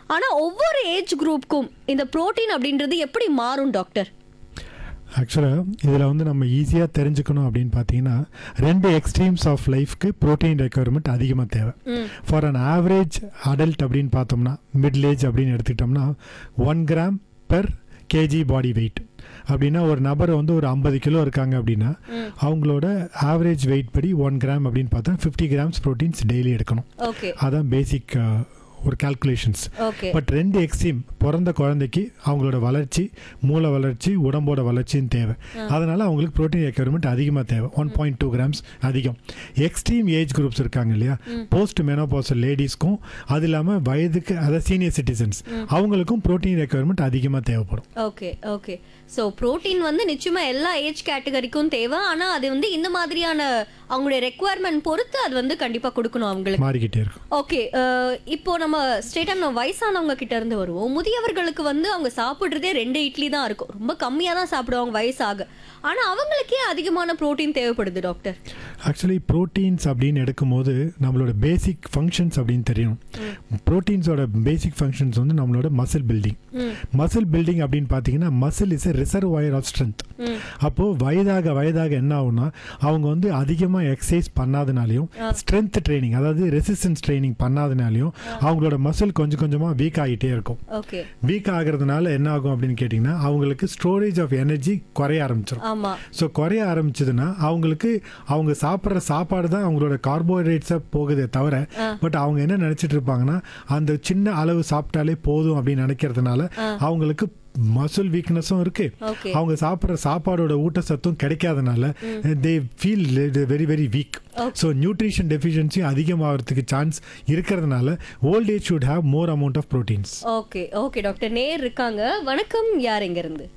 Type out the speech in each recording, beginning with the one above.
ஆனா ஒவ்வொரு ஏஜ் குரூப்புக்கும் இந்த புரோட்டீன் அப்படின்றது எப்படி மாறும் டாக்டர் ஆக்சுவலாக இதில் வந்து நம்ம ஈஸியாக தெரிஞ்சுக்கணும் அப்படின்னு பார்த்தீங்கன்னா ரெண்டு எக்ஸ்ட்ரீம்ஸ் ஆஃப் லைஃப்க்கு ப்ரோட்டீன் ரெக்குயர்மெண்ட் அதிகமாக தேவை ம் ஃபார் அன் ஆவரேஜ் அடல்ட் அப்படின்னு பார்த்தோம்னா மிடில் ஏஜ் அப்படின்னு எடுத்துக்கிட்டோம்னா one gram per KG body weight அப்படின்னா ஒரு நபர் வந்து ஒரு ஐம்பது கிலோ இருக்காங்க அப்படின்னா ம் அவங்களோட ஆவரேஜ் வெயிட் படி ஒன் கிராம் அப்படின்னு பார்த்தா ஃபிஃப்டி கிராம்ஸ் ப்ரோட்டீன்ஸ் டெய்லி எடுக்கணும் ஓகே அதான் பேசிக் ஒரு கால்குலேஷன்ஸ் ஓகே பட் ரெண்டு எக்ஸ்ட்ரீம் பிறந்த குழந்தைக்கு அவங்களோட வளர்ச்சி மூளை வளர்ச்சி உடம்போட வளர்ச்சியும் தேவை அதனால அவங்களுக்கு ப்ரோட்டீன் ரெக்யர்மெண்ட் அதிகமாக தேவை ஒன் பாயிண்ட் டூ கிராம்ஸ் அதிகம் எக்ஸ்ட்ரீம் ஏஜ் குரூப்ஸ் இருக்காங்க இல்லையா போஸ்ட் மெனோபாசல் லேடிஸ்க்கும் அது இல்லாமல் வயதுக்கு அதாவது சீனியர் சிட்டிசன்ஸ் அவங்களுக்கும் ப்ரோட்டீன் ரெக்யர்மெண்ட் அதிகமாக தேவைப்படும் ஓகே ஓகே ஸோ புரோட்டீன் வந்து நிச்சயமா எல்லா ஏஜ் கேட்டகரிக்கும் தேவை ஆனா அது வந்து இந்த மாதிரியான அவங்களுடைய ரெக்குவயர்மெண்ட் பொறுத்து அது வந்து கண்டிப்பா கொடுக்கணும் அவங்களுக்கு மாறிக்கிட்டே இருக்கும் ஓகே இப்போ நம்ம ஸ்ட்ரெயிட்டாக நம்ம வயசானவங்க கிட்ட இருந்து வருவோம் முதியவர்களுக்கு வந்து அவங்க சாப்பிட்றதே ரெண்டு இட்லி தான் இருக்கும் ரொம்ப கம்மியாக தான் சாப்பிடுவாங்க வயசாக ஆனால் அவங்களுக்கே அதிகமான புரோட்டீன் தேவைப்படுது டாக்டர் ஆக்சுவலி ப்ரோட்டீன்ஸ் அப்படின்னு எடுக்கும்போது நம்மளோட பேசிக் ஃபங்க்ஷன்ஸ் அப்படின்னு தெரியணும் ப்ரோட்டீன்ஸோட பேசிக் ஃபங்க்ஷன்ஸ் வந்து நம்மளோட மசில் பில்டிங் ம் மசில் பில்டிங் அப்படின்னு பார்த்தீங்கன்னா muscle is a reservoir of strength ம் அப்போது வயதாக வயதாக என்ன ஆகும்னா அவங்க வந்து அதிகமாக எக்ஸசைஸ் பண்ணாதனாலையும் ஸ்ட்ரென்த் ட்ரைனிங் அதாவது ரெசிஸ்டன்ஸ் ட்ரைனிங் பண்ணாதனாலையும் அவங்களோட மசில் கொஞ்சம் கொஞ்சமாக வீக் ஆகிட்டே இருக்கும் ஓகே வீக் ஆகிறதுனால என்ன ஆகும் அப்படின்னு கேட்டிங்கன்னா அவங்களுக்கு ஸ்டோரேஜ் ஆஃப் எனர்ஜி குறைய ஆரம்பிச்சிடும் ஆமாம் ஸோ குறைய ஆரம்பிச்சதுன்னா அவங்களுக்கு அவங்க சாப்பிட்ற சாப்பாடு தான் அவங்களோட கார்போஹைட்ரேட்ஸாக போகுதே தவிர பட் அவங்க என்ன நினச்சிட்டு இருப்பாங்கன்னா அந்த சின்ன அளவு சாப்பிட்டாலே போதும் அப்படின்னு நினைக்கிறதுனால அவங்களுக்கு மசில் வீக்னஸும் இருக்கு ஓகே அவங்க சாப்பிட்ற சாப்பாடோட ஊட்டச்சத்தும் கிடைக்காதனால they feel very very weak so nutrition deficiency அதிகமாகிறதுக்கு சான்ஸ் இருக்கிறதுனால old age should have more amount of proteins okay okay doctor நேர் இருக்காங்க வணக்கம் யார் எங்க இருந்து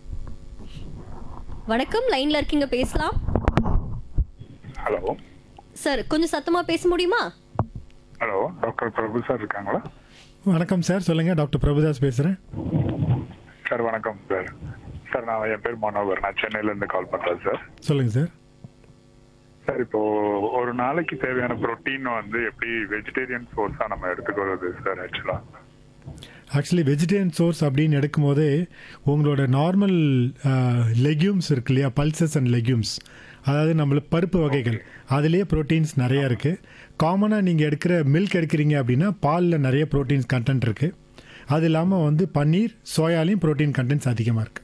வணக்கம் லைன்ல இருக்கீங்க பேசலாம் ஹலோ சார் கொஞ்சம் சத்தமா பேச முடியுமா ஹலோ டாக்டர் பிரபு சார் இருக்காங்களா வணக்கம் சார் சொல்லுங்கள் டாக்டர் பிரபுதாஸ் பேசுகிறேன் சார் வணக்கம் சார் சார் நான் என் பேர் மனோகர் நான் சென்னையில இருந்து கால் பண்றேன் சார் சொல்லுங்கள் சார் சார் இப்போ ஒரு நாளைக்கு தேவையான புரோட்டீன் வந்து எப்படி வெஜிடேரியன் சோர்ஸா நம்ம எடுத்துக்கிறது சார் ஆக்சுவலா ஆக்சுவலி வெஜிடேரியன் சோர்ஸ் அப்படின்னு எடுக்கும்போதே உங்களோட நார்மல் லெக்யூம்ஸ் இருக்கு இல்லையா பல்சஸ் அண்ட் லெக்யூம்ஸ் அதாவது நம்மளுக்கு பருப்பு வகைகள் அதுலேயே ப்ரோட்டீன்ஸ் நிறையா இருக்குது காமனாக நீங்கள் எடுக்கிற மில்க் எடுக்கிறீங்க அப்படின்னா பாலில் நிறைய ப்ரோட்டீன்ஸ் கண்டென்ட் இருக்குது அது இல்லாமல் வந்து பன்னீர் சோயாலையும் ப்ரோட்டீன் கண்டென்ட்ஸ் அதிகமாக இருக்குது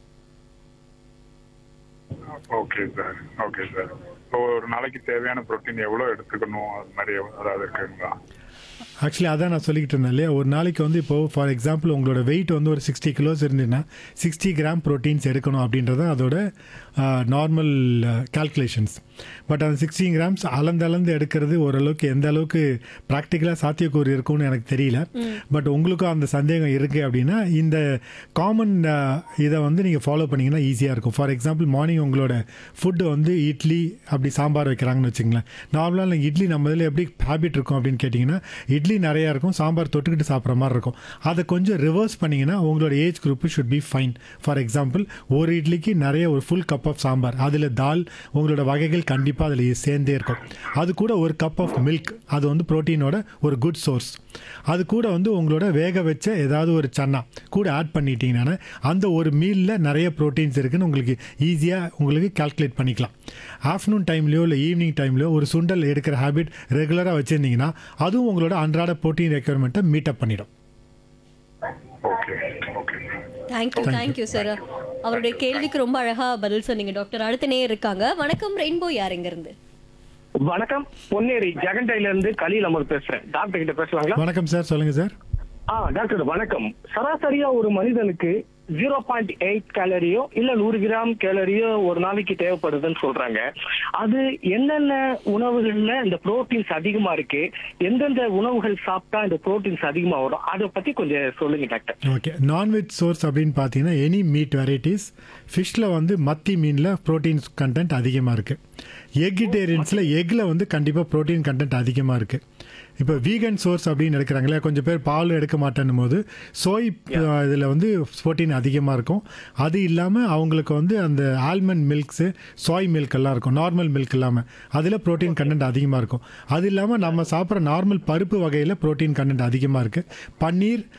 ஓகே சார் ஓகே சார் இப்போ ஒரு நாளைக்கு தேவையான புரோட்டீன் எவ்வளவு எடுத்துக்கணும் அது மாதிரி ஏதாவது இருக்குங்களா ஆக்சுவலி அதான் நான் சொல்லிக்கிட்டு இருந்தேன் இல்லையா ஒரு நாளைக்கு வந்து இப்போ ஃபார் எக்ஸாம்பிள் உங்களோட வெயிட் வந்து ஒரு சிக்ஸ்டி கிலோஸ் இருந்ததுன்னா சிக்ஸ்டி கிராம் ப்ரோட்டீன்ஸ் எடுக்கணும் அப்படின்றது அதோட நார்மல் கால்குலேஷன்ஸ் பட் அந்த சிக்ஸ்டி கிராம்ஸ் அளந்து அளந்து எடுக்கிறது ஓரளவுக்கு எந்த அளவுக்கு ப்ராக்டிக்கலாக சாத்தியக்கூறு இருக்கும்னு எனக்கு தெரியல பட் உங்களுக்கும் அந்த சந்தேகம் இருக்குது அப்படின்னா இந்த காமன் இதை வந்து நீங்கள் ஃபாலோ பண்ணிங்கன்னா ஈஸியாக இருக்கும் ஃபார் எக்ஸாம்பிள் மார்னிங் உங்களோட ஃபுட்டு வந்து இட்லி அப்படி சாம்பார் வைக்கிறாங்கன்னு வச்சுங்களேன் நார்மலாக இட்லி நம்ம இதில் எப்படி ஹேபிட் இருக்கும் அப்படின்னு கேட்டிங்கன்னா இட்லி நிறையா இருக்கும் சாம்பார் தொட்டுக்கிட்டு சாப்பிட்ற மாதிரி இருக்கும் அதை கொஞ்சம் ரிவர்ஸ் பண்ணிங்கன்னா உங்களோட age group should be fine for example ஒரு இட்லிக்கு நிறைய ஒரு ஃபுல் கப் ஆஃப் சாம்பார் அதில் தால் உங்களோட வகைகள் கண்டிப்பாக அதில் சேர்ந்தே இருக்கும் அது கூட ஒரு கப் ஆஃப் மில்க் அது வந்து ப்ரோட்டீனோட ஒரு குட் சோர்ஸ் அது கூட வந்து உங்களோட வேக வச்ச ஏதாவது ஒரு சன்னா கூட ஆட் பண்ணிட்டீங்கன்னா அந்த ஒரு மீலில் நிறைய ப்ரோட்டீன்ஸ் இருக்குன்னு உங்களுக்கு ஈஸியாக உங்களுக்கு கால்குலேட் பண்ணிக்கலாம் ஆஃப்டர்நூன் டைம்லையோ இல்லை ஈவினிங் டைம்லையோ ஒரு சுண்டல் எடுக்கிற ஹேபிட் ரெகுலராக வச்சுருந்தீங்கன்னா அதுவும் உங்களோட அன்றாட ப்ரோட்டீன் ரெக்குயர்மெண்ட்டை மீட்டப் பண்ணிடும் okay okay thank you thank you sir அவருடைய கேள்விக்கு ரொம்ப அழகா பதில் சொன்னீங்க டாக்டர் அடுத்த நேர் இருக்காங்க வணக்கம் ரெயின்போ யார் எங்க இருந்து வணக்கம் பொன்னேரி ஜெகண்டைல இருந்து கலீல் அமர் பேசுறேன் டாக்டர் கிட்ட பேசலாங்களா வணக்கம் சார் சொல்லுங்கள் சார் ஆ டாக்டர் வணக்கம் சராசரியா ஒரு மனிதனுக்கு ஜீரோ பாயிண்ட் எயிட் கேலரியோ இல்ல நூறு கிராம் கேலரியோ ஒரு நாளைக்கு தேவைப்படுதுன்னு சொல்றாங்க அது என்னென்ன உணவுகள்ல இந்த புரோட்டீன்ஸ் அதிகமா இருக்கு எந்தெந்த உணவுகள் சாப்பிட்டா இந்த புரோட்டீன்ஸ் அதிகமா வரும் அதை பத்தி கொஞ்சம் சொல்லுங்க டாக்டர் ஓகே நான்வெஜ் சோர்ஸ் அப்படின்னு பார்த்தீங்கன்னா எனி மீட் வெரைட்டிஸ் ஃபிஷ்ஷில் வந்து மத்தி மீனில் ப்ரோட்டீன்ஸ் கண்டென்ட் அதிகமாக இருக்குது எக்கிட்டேரியன்ஸில் எக்கில் வந்து கண்டிப்பாக ப்ரோட்டீன் கண்டென்ட் அதிகமாக இருக்குது இப்போ வீகன் சோர்ஸ் அப்படின்னு எடுக்கிறாங்களே கொஞ்சம் பேர் பால் எடுக்க மாட்டேன்னும் போது சோய் இதில் வந்து ப்ரோட்டீன் அதிகமாக இருக்கும் அது இல்லாமல் அவங்களுக்கு வந்து அந்த ஆல்மண்ட் மில்க்ஸு சோய் மில்க் எல்லாம் இருக்கும் நார்மல் மில்க் இல்லாமல் அதில் ப்ரோட்டீன் கண்டென்ட் அதிகமாக இருக்கும் அது இல்லாமல் நம்ம சாப்பிட்ற நார்மல் பருப்பு வகையில் ப்ரோட்டீன் கண்டென்ட் அதிகமாக இருக்குது பன்னீர்